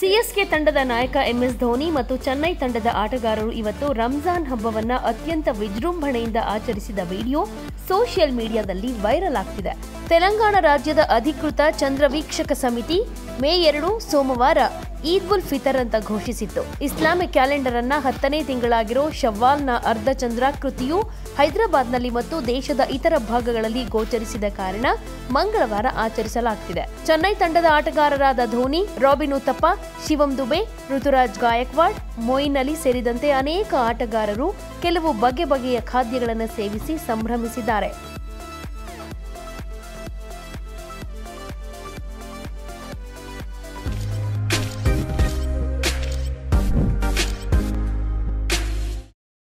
CSK ತಂಡದ ನಾಯಕ MS Dhoni ಮತ್ತು ಚೆನ್ನೈ ತಂಡದ ಆಟಗಾರರು ಇವತ್ತು ರಂಜಾನ್ ಹಬ್ಬವನ್ನ ಅತ್ಯಂತ ವಿಜೃಂಭಣೆಯಿಂದ ಆಚರಿಸಿದ ವಿಡಿಯೋ ಸೋಷಿಯಲ್ ಮೀಡಿಯಾದಲ್ಲಿ ವೈರಲ್ ಆಗ್ತಿದೆ ತೆಲಂಗಾಣ ರಾಜ್ಯದ ಅಧಿಕೃತ ಚಂದ್ರ ವೀಕ್ಷಕ ಸಮಿತಿ ಮೇ ಎರಡು ಸೋಮವಾರ ಈದ್ ಉಲ್ ಫಿತರ್ ಅಂತ ಘೋಷಿಸಿತ್ತು ಇಸ್ಲಾಮಿಕ್ ಕ್ಯಾಲೆಂಡರ್ ಅನ್ನ ಹತ್ತನೇ ತಿಂಗಳಾಗಿರೋ ಶವ್ವಾಲ್ನ ಅರ್ಧ ಚಂದ್ರಾಕೃತಿಯು ಹೈದರಾಬಾದ್ನಲ್ಲಿ ಮತ್ತು ದೇಶದ ಇತರ ಭಾಗಗಳಲ್ಲಿ ಗೋಚರಿಸಿದ ಕಾರಣ ಮಂಗಳವಾರ ಆಚರಿಸಲಾಗ್ತಿದೆ ಚೆನ್ನೈ ತಂಡದ ಆಟಗಾರರಾದ ಧೋನಿ ರಾಬಿನ್ ಉತ್ತಪ್ಪ ಶಿವಂ ದುಬೆ ಋತುರಾಜ್ ಗಾಯಕ್ವಾಡ್ ಮೊಯಿನ್ ಅಲಿ ಸೇರಿದಂತೆ ಅನೇಕ ಆಟಗಾರರು ಕೆಲವು ಬಗೆ ಬಗೆಯ ಖಾದ್ಯಗಳನ್ನು ಸೇವಿಸಿ ಸಂಭ್ರಮಿಸಿದ್ದಾರೆ